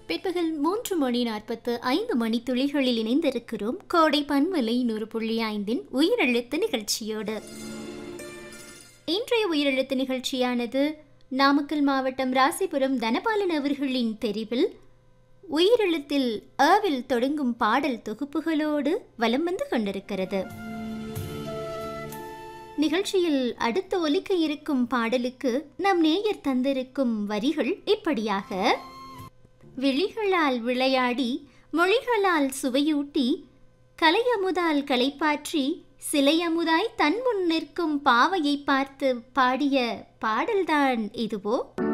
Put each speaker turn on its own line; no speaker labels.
பிற்பகல் மூன்று மணி நாற்பத்து ஐந்து மணி துளிகளில் இணைந்திருக்கிறோம் கோடை பன்மலை நூறு புள்ளி ஐந்தின் உயிரெழுத்து நிகழ்ச்சியோடு இன்றைய உயிரெழுத்து நிகழ்ச்சியானது நாமக்கல் மாவட்டம் ராசிபுரம் தனபாலன் அவர்களின் தெரிவில் உயிரெழுத்தில் அவில் தொடங்கும் பாடல் தொகுப்புகளோடு வலம் வந்து கொண்டிருக்கிறது நிகழ்ச்சியில் அடுத்து ஒலிக்க இருக்கும் பாடலுக்கு நம் நேயர் தந்திருக்கும் வரிகள் இப்படியாக விழிகளால் விளையாடி மொழிகளால் சுவையூட்டி கலையமுதால் களைப்பாற்றி சிலையமுதாய் தன் முன் நிற்கும் பாவையை பார்த்து பாடிய பாடல்தான் இதுவோ